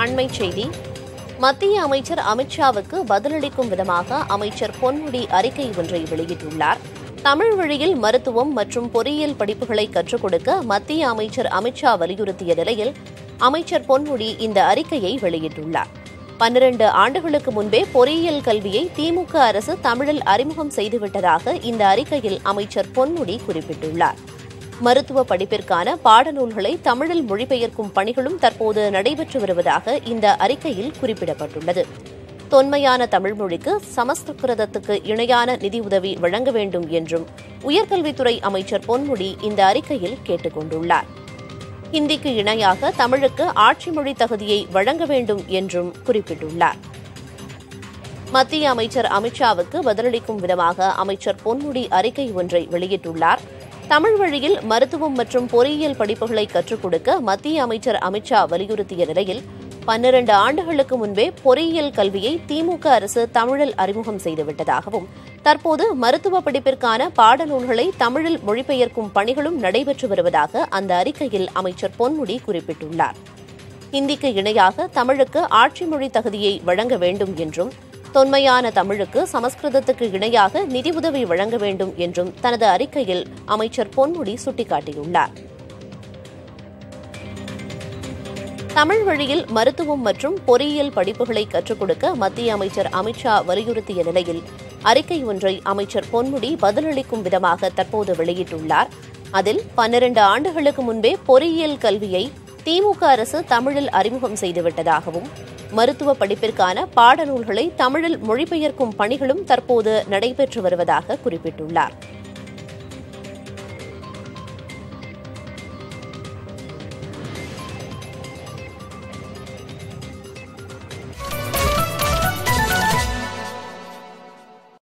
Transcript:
அண்மைச் செய்தி மத்திய அமைச்சர் அமித்ஷாவுக்கு பதிலளிக்கும் விதமாக அமைச்சர் பொன்முடி அறிக்கை ஒன்றை வெளியிட்டுள்ளார் தமிழ் வழியில் மருத்துவம் மற்றும் பொறியியல் படிப்புகளை கற்றுக் கொடுக்க மத்திய அமைச்சர் அமித்ஷா வலியுறுத்திய நிலையில் அமைச்சர் பொன்முடி இந்த அறிக்கையை வெளியிட்டுள்ளார் பன்னிரண்டு ஆண்டுகளுக்கு முன்பே பொறியியல் கல்வியை திமுக அரசு தமிழில் அறிமுகம் செய்துவிட்டதாக இந்த அறிக்கையில் அமைச்சர் பொன்முடி குறிப்பிட்டுள்ளார் மருத்துவ படிப்பிற்கான பாடநூல்களை தமிழில் மொழிபெயர்க்கும் பணிகளும் தற்போது நடைபெற்று வருவதாக இந்த அறிக்கையில் குறிப்பிடப்பட்டுள்ளது தொன்மையான தமிழ் மொழிக்கு சமஸ்கிருதத்துக்கு இணையான நிதியுதவி வழங்க வேண்டும் என்றும் உயர்கல்வித்துறை அமைச்சர் பொன்முடி இந்த அறிக்கையில் கேட்டுக் கொண்டுள்ளார் ஹிந்திக்கு இணையாக தமிழுக்கு ஆட்சி மொழி தகுதியை வழங்க வேண்டும் என்றும் குறிப்பிட்டுள்ளார் மத்திய அமைச்சர் அமித்ஷாவுக்கு பதிலளிக்கும் விதமாக அமைச்சர் பொன்முடி அறிக்கை ஒன்றை வெளியிட்டுள்ளார் தமிழ் வழியில் மருத்துவம் மற்றும் பொறியியல் படிப்புகளை கற்றுக் கொடுக்க மத்திய அமைச்சர் அமித்ஷா வலியுறுத்திய நிலையில் பன்னிரண்டு ஆண்டுகளுக்கு முன்பே பொறியியல் கல்வியை திமுக அரசு தமிழில் அறிமுகம் செய்துவிட்டதாகவும் தற்போது மருத்துவ படிப்பிற்கான பாடநூல்களை தமிழில் மொழிபெயர்க்கும் பணிகளும் நடைபெற்று வருவதாக அந்த அறிக்கையில் அமைச்சர் பொன்முடி குறிப்பிட்டுள்ளார் ஹிந்திக்கு இணையாக தமிழுக்கு ஆட்சி மொழி தகுதியை வழங்க வேண்டும் என்றும் தொன்மையான தமிழுக்கு சமஸ்கிருதத்துக்கு இணையாக நிதியுதவி வழங்க வேண்டும் என்றும் தனது அறிக்கையில் அமைச்சர் பொன்முடி சுட்டிக்காட்டியுள்ளார் தமிழ் வழியில் மருத்துவம் மற்றும் பொறியியல் படிப்புகளை கற்றுக் கொடுக்க மத்திய அமைச்சர் அமித்ஷா வலியுறுத்திய நிலையில் அறிக்கை ஒன்றை அமைச்சர் பொன்முடி பதிலளிக்கும் விதமாக தற்போது வெளியிட்டுள்ளார் அதில் பன்னிரண்டு ஆண்டுகளுக்கு முன்பே பொறியியல் கல்வியை திமுக அரசு தமிழில் அறிமுகம் செய்துவிட்டதாகவும் மருத்துவ படிப்பிற்கான பாடநூல்களை தமிழில் மொழிபெயர்க்கும் பணிகளும் தற்போது நடைபெற்று வருவதாக குறிப்பிட்டுள்ளார்